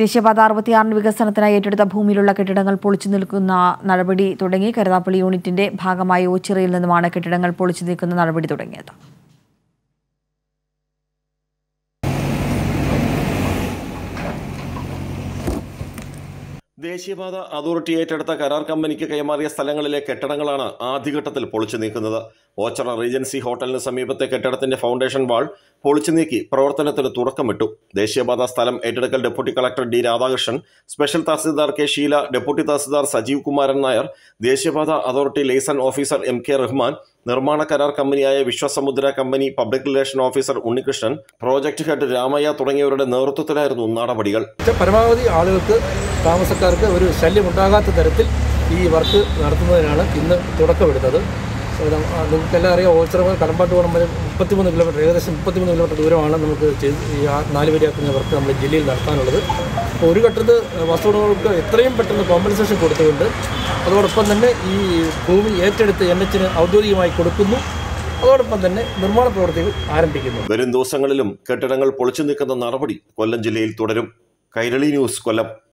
ദേശീയപാത അറുപത്തിയാറിന് വികസനത്തിനായി ഏറ്റെടുത്ത ഭൂമിയിലുള്ള കെട്ടിടങ്ങൾ പൊളിച്ചു നിൽക്കുന്ന നടപടി തുടങ്ങി കരുനാപ്പള്ളി യൂണിറ്റിന്റെ ഭാഗമായി ഓച്ചിറയിൽ നിന്നുമാണ് കെട്ടിടങ്ങൾ പൊളിച്ചു നീക്കുന്ന നടപടി തുടങ്ങിയത് ദേശീയപാത അതോറിറ്റി ഏറ്റെടുത്ത കരാർ കമ്പനിക്ക് കൈമാറിയ സ്ഥലങ്ങളിലെ കെട്ടിടങ്ങളാണ് ആദ്യഘട്ടത്തിൽ പൊളിച്ചു നീക്കുന്നത് ഓച്ചറ റീജൻസി ഹോട്ടലിന് സമീപത്തെ കെട്ടിടത്തിന്റെ ഫൗണ്ടേഷൻ വാൾ പൊളിച്ചു നീക്കി പ്രവർത്തനത്തിന് തുടക്കമിട്ടു ദേശീയപാത സ്ഥലം ഏറ്റെടുക്കൽ deputy collector D Radhakrishnan special tahsildar K Sheela deputy tahsildar Sajeev Kumaran Nair ദേശീയപാത authority liaison officer M K Rahman നിർമ്മാണ കരാർ കമ്പനിയായ Vishwasamudra company public relation officer Unnikrishnan project head Ramayya തുടങ്ങിയവരുടെ നേതൃത്വത്തിലായിരുന്നു നടപടികൾ പരമാവധി ആളുകൾക്ക് താമസക്കാർക്ക് ഒരു ശല്യം ഉണ്ടാകാത്ത തരത്തിൽ ഈ വർക്ക് നടത്തുന്നതിനാണ് ഇന്ന് തുടക്കമെടുത്തത് നിങ്ങൾക്കെല്ലാം അറിയാം ഓച്ചിറ മുതൽ കടമ്പാട്ട് പോകണം വരെ മുപ്പത്തിമൂന്ന് കിലോമീറ്റർ ഏകദേശം മുപ്പത്തിമൂന്ന് കിലോമീറ്റർ ദൂരമാണ് നമുക്ക് ചെയ്ത് ഈ ആ നാല് വരിയാക്കുന്ന വർക്ക് നമ്മുടെ ജില്ലയിൽ നടത്താനുള്ളത് അപ്പോൾ ഒരു ഘട്ടത്ത് വസ്തുവിടമകൾക്ക് എത്രയും പെട്ടെന്ന് കോമ്പൻസേഷൻ കൊടുത്തുകൊണ്ട് അതോടൊപ്പം തന്നെ ഈ ഭൂമി ഏറ്റെടുത്ത് എൻ എച്ചിന് ഔദ്യോഗികമായി കൊടുക്കുന്നു അതോടൊപ്പം തന്നെ നിർമ്മാണ പ്രവർത്തികൾ ആരംഭിക്കുന്നു വരും ദിവസങ്ങളിലും കെട്ടിടങ്ങൾ പൊളിച്ചു നീക്കുന്ന നടപടി കൊല്ലം ജില്ലയിൽ തുടരും കൈരളി ന്യൂസ് കൊല്ലം